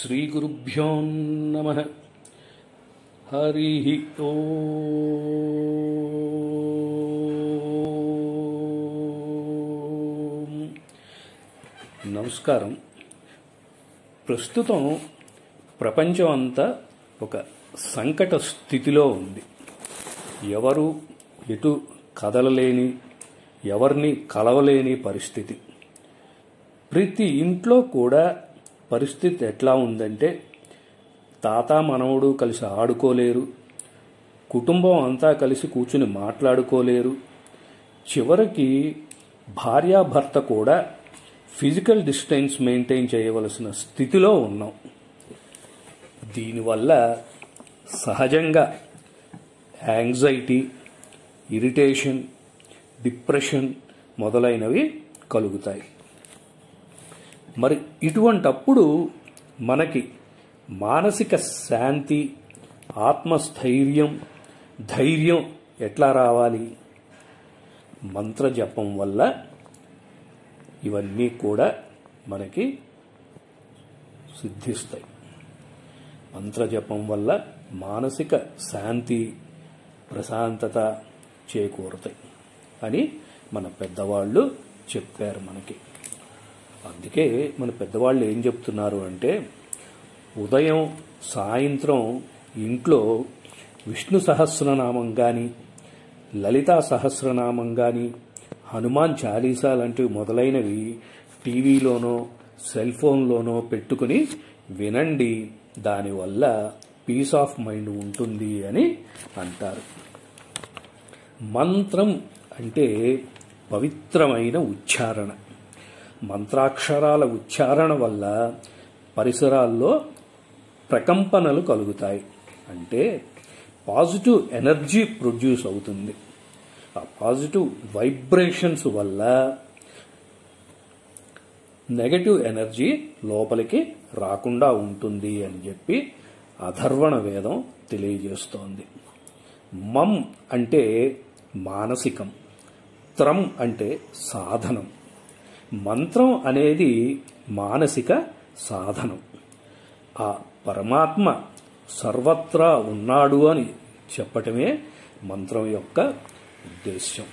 శ్రీగురుభ్యో నమ హరి ఓం నమస్కారం ప్రస్తుతం ప్రపంచం అంతా ఒక సంకట స్థితిలో ఉంది ఎవరు ఎటు కదలలేని ఎవరిని కలవలేని పరిస్థితి ప్రతి ఇంట్లో కూడా పరిస్థితి ఎట్లా ఉందంటే తాత మనవడు కలిసి ఆడుకోలేరు కుటుంబం అంతా కలిసి కూర్చుని మాట్లాడుకోలేరు చివరికి భార్యాభర్త కూడా ఫిజికల్ డిస్టెన్స్ మెయింటైన్ చేయవలసిన స్థితిలో ఉన్నాం దీనివల్ల సహజంగా యాంగ్జైటీ ఇరిటేషన్ డిప్రెషన్ మొదలైనవి కలుగుతాయి మరి ఇటువంటప్పుడు మనకి మానసిక శాంతి ఆత్మస్థైర్యం ధైర్యం ఎట్లా రావాలి మంత్రజపం వల్ల ఇవన్నీ కూడా మనకి సిద్ధిస్తాయి మంత్రజపం వల్ల మానసిక శాంతి ప్రశాంతత చేకూరుతాయి అని మన పెద్దవాళ్ళు చెప్పారు మనకి అందుకే మన పెద్దవాళ్ళు ఏం చెప్తున్నారు అంటే ఉదయం సాయంత్రం ఇంట్లో విష్ణు సహస్రనామం కానీ లలితా సహస్రనామం కానీ హనుమాన్ చాలీసా లాంటివి మొదలైనవి టీవీలోనో సెల్ ఫోన్లోనో పెట్టుకుని వినండి దానివల్ల పీస్ ఆఫ్ మైండ్ ఉంటుంది అని అంటారు మంత్రం అంటే పవిత్రమైన ఉచ్చారణ మంత్రాక్షరాల ఉచ్చారణ వల్ల పరిసరాల్లో ప్రకంపనలు కలుగుతాయి అంటే పాజిటివ్ ఎనర్జీ ప్రొడ్యూస్ అవుతుంది ఆ పాజిటివ్ వైబ్రేషన్స్ వల్ల నెగటివ్ ఎనర్జీ లోపలికి రాకుండా ఉంటుంది అని చెప్పి అధర్వణ వేదం తెలియజేస్తోంది మమ్ అంటే మానసికం త్రం అంటే సాధనం మంత్రం అనేది మానసిక సాధనం ఆ పరమాత్మ సర్వత్రా ఉన్నాడు అని చెప్పటమే మంత్రం యొక్క ఉద్దేశ్యం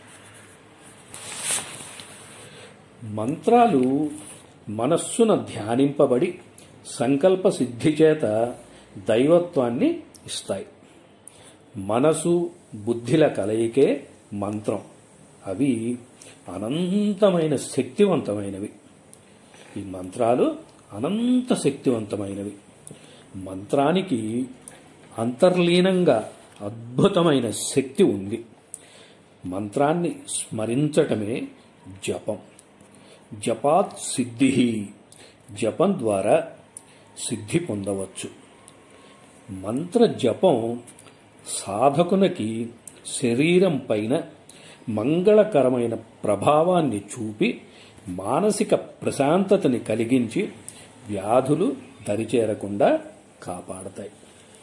మంత్రాలు మనస్సున ధ్యానింపబడి సంకల్ప సిద్ధి చేత దైవత్వాన్ని ఇస్తాయి మనసు బుద్ధిల కలయికే మంత్రం అవి అనంతమైన శక్తివంతమైనవి ఈ మంత్రాలు అనంత శక్తివంతమైనవి మంత్రానికి అంతర్లీనంగా అద్భుతమైన శక్తి ఉంది మంత్రాన్ని స్మరించటమే జపం జపాత్ సిద్ధి జపం ద్వారా సిద్ధి పొందవచ్చు మంత్ర జపం సాధకునికి శరీరం పైన మంగళకరమైన ప్రభావాన్ని చూపి మానసిక ప్రశాంతతని కలిగించి వ్యాధులు దరిచేరకుండా కాపాడతాయి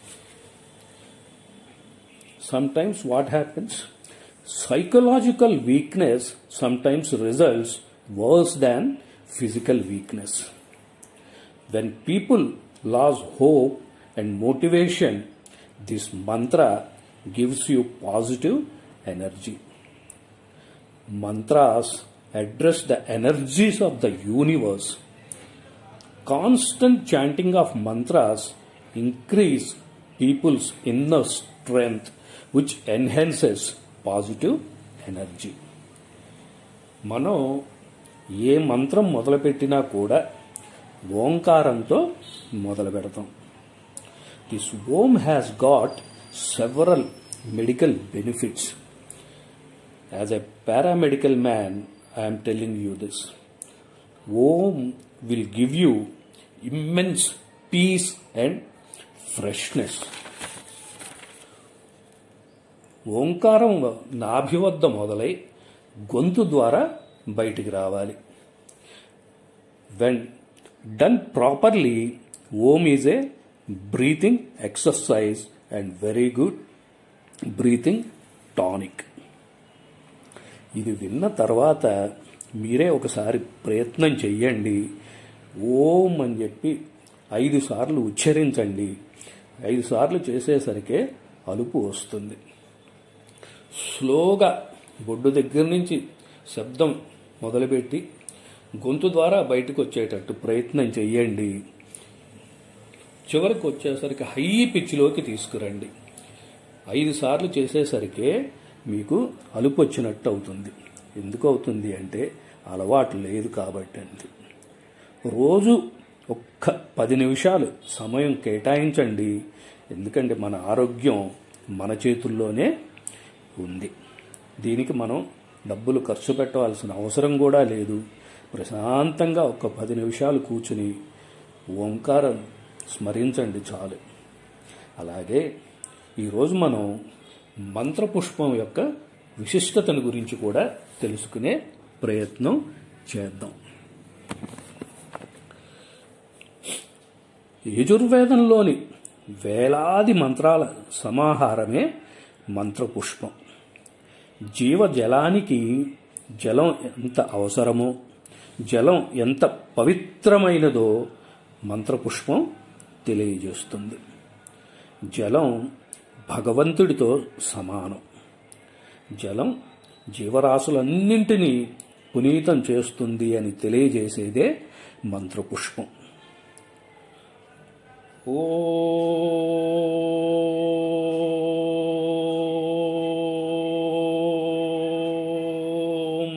sometimes what happens psychological weakness sometimes results worse than physical weakness when people lose hope and motivation this mantra gives you positive energy mantras address the energies of the universe constant chanting of mantras increase people's inner strength which enhances positive energy మనం ఏ మంత్రం మొదలుపెట్టినా కూడా ఓంకారంతో మొదలు పెడతాం this Om has got several medical benefits as a paramedical man I'm telling you this Om will give you immense peace and freshness ఓంకారం నాభి వద్ద మొదలై గొంతు ద్వారా బయటికి రావాలి when done properly Om is a breathing exercise and very good breathing tonic ఇది విన్న తర్వాత మీరే ఒకసారి ప్రయత్నం చెయ్యండి ఓం అని చెప్పి ఐదు సార్లు ఉచ్చరించండి ఐదు సార్లు చేసేసరికే అలుపు వస్తుంది స్లోగా బొడ్డు దగ్గర నుంచి శబ్దం మొదలుపెట్టి గొంతు ద్వారా బయటకు వచ్చేటట్టు ప్రయత్నం చెయ్యండి చివరికి వచ్చేసరికి హై పిచ్చిలోకి తీసుకురండి ఐదు సార్లు చేసేసరికే మీకు అలుపు వచ్చినట్టు అవుతుంది ఎందుకు అవుతుంది అంటే అలవాటు లేదు కాబట్టి అంతే రోజు ఒక్క పది నిమిషాలు సమయం కేటాయించండి ఎందుకంటే మన ఆరోగ్యం మన చేతుల్లోనే ఉంది దీనికి మనం డబ్బులు ఖర్చు పెట్టవలసిన అవసరం కూడా లేదు ప్రశాంతంగా ఒక పది నిమిషాలు కూర్చుని ఓంకారం స్మరించండి చాలు అలాగే ఈరోజు మనం మంత్రపుష్పం యొక్క విశిష్టతను గురించి కూడా తెలుసుకునే ప్రయత్నం చేద్దాం యజుర్వేదంలోని వేలాది మంత్రాల సమాహారమే మంత్రపుష్పం జీవజలానికి జలం ఎంత అవసరమో జలం ఎంత పవిత్రమైనదో మంత్రపుష్పం తెలియజేస్తుంది జలం భగవంతుడితో సమానం జలం జీవరాశులన్నింటినీ పునీతం చేస్తుంది అని తెలియజేసేదే మంత్రపుష్పం ఓం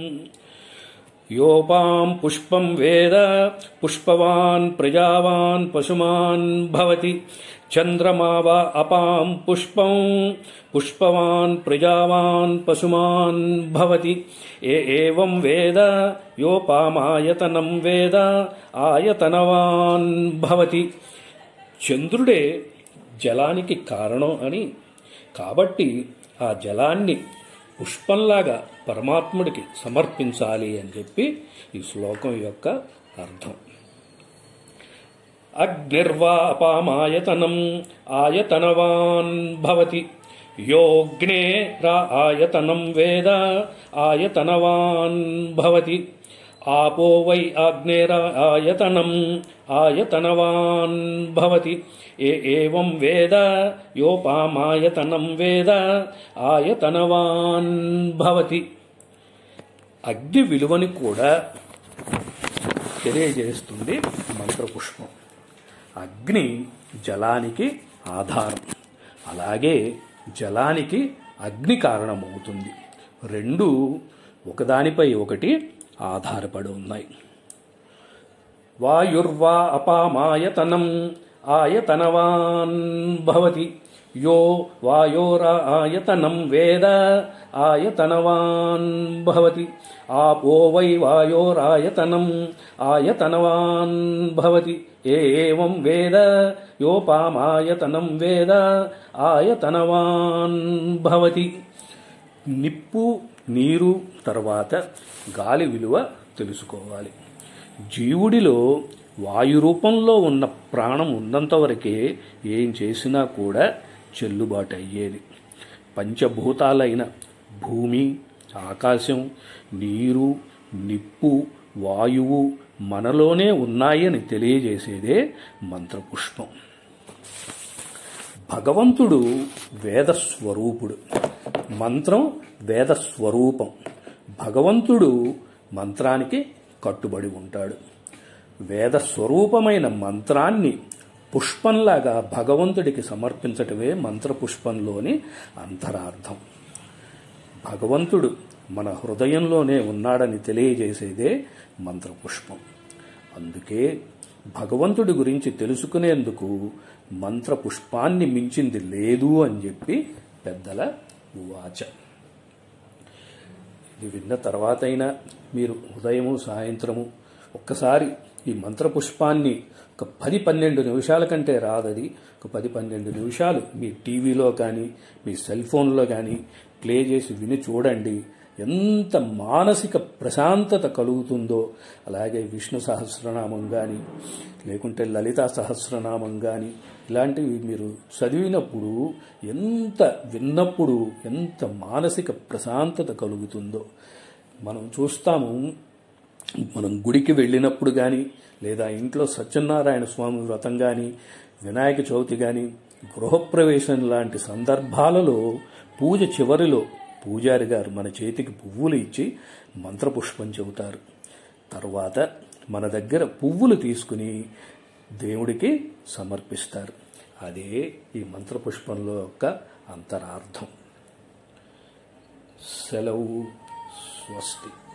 योपां पुष्पं वेद पुष्पवान् प्रजावान् पशुमान् भवति चन्द्रमा वा अपां पुष्पं पुष्पवान् प्रजावान् पशुमान् भवति ए एवं वेद योपामायतनं वेद ఆయతనవాన్ భవతి చంద్రుడే జలానికి కారణం అని కాబట్టి ఆ జలాన్ని పుష్పంలాగా పరమాత్ముడికి సమర్పించాలి అని చెప్పి ఈ శ్లోకం యొక్క అర్థం అగ్నిర్వా అపామాయతనం ఆయతనవాన్ భవతి యోగ్నే రా ఆయతనం వేద ఆయతనవాన్ భవతి ఆపో వై ఆగ్నేర ఆయతనం ఆయతనవాన్ భవతి ఏ ఏవం వేద యోపామాయతనం వేద ఆయతనవాన్ భవతి అగ్ని విలువని కూడా తెలియజేస్తుంది మంత్రపుష్పం అగ్ని జలానికి ఆధారం అలాగే జలానికి అగ్ని కారణమవుతుంది రెండు ఒకదానిపై ఒకటి ఆధారపడి ఉన్నాయి వాయుర్వా అపామాయతనం ఆయతనవాన్ భవతి యో వాయోరా ఆయతనం వేద ఆయతనవాన్ భవతి ఆపో వై వాయోరాయతనం ఆయతనవాన్ భవతి ఏవం వేద యోపామాయతనం వేద ఆయతనవాన్ భవతి నిప్పు నీరు తర్వాత గాలి విలువ తెలుసుకోవాలి జీవుడిలో వాయు రూపంలో ఉన్న ప్రాణం ఉన్నంత వరకే ఏం చేసినా కూడా చెల్లుబాటు అయ్యేది పంచభూతాలైన భూమి ఆకాశం నీరు నిప్పు వాయువు మనలోనే ఉన్నాయని తెలియజేసేదే మంత్రపుష్పం భగవంతుడు వేద స్వరూపుడు మంత్రం వేద స్వరూపం భగవంతుడు మంత్రానికి కట్టుబడి ఉంటాడు వేద స్వరూపమైన మంత్రాన్ని పుష్పంలాగా భగవంతుడికి సమర్పించటమే మంత్రపుష్పంలోని అంతరార్థం భగవంతుడు మన హృదయంలోనే ఉన్నాడని తెలియజేసేదే మంత్రపుష్పం అందుకే భగవంతుడి గురించి తెలుసుకునేందుకు మంత్రపుష్పాన్ని మించింది లేదు అని చెప్పి పెద్దల వాచ ఇది విన్న తర్వాతైనా మీరు ఉదయము సాయంత్రము ఒక్కసారి ఈ మంత్రపుష్పాన్ని ఒక పది పన్నెండు నిమిషాల కంటే రాదది ఒక పది పన్నెండు నిమిషాలు మీ టీవీలో కానీ మీ సెల్ ఫోన్లో కానీ ప్లే చేసి విని చూడండి ఎంత మానసిక ప్రశాంతత కలుగుతుందో అలాగే విష్ణు సహస్రనామం కానీ లేకుంటే లలితా సహస్రనామం కానీ ఇలాంటివి మీరు చదివినప్పుడు ఎంత విన్నప్పుడు ఎంత మానసిక ప్రశాంతత కలుగుతుందో మనం చూస్తాము మనం గుడికి వెళ్ళినప్పుడు కానీ లేదా ఇంట్లో సత్యనారాయణ స్వామి వ్రతం కానీ వినాయక చవితి కానీ గృహప్రవేశం లాంటి సందర్భాలలో పూజ చివరిలో పూజారి గారు మన చేతికి పువ్వులు ఇచ్చి మంత్రపుష్పం చెబుతారు తర్వాత మన దగ్గర పువ్వులు తీసుకుని దేవుడికి సమర్పిస్తారు అదే ఈ మంత్రపుష్పంలో యొక్క అంతరార్థం సెలవు స్వస్తి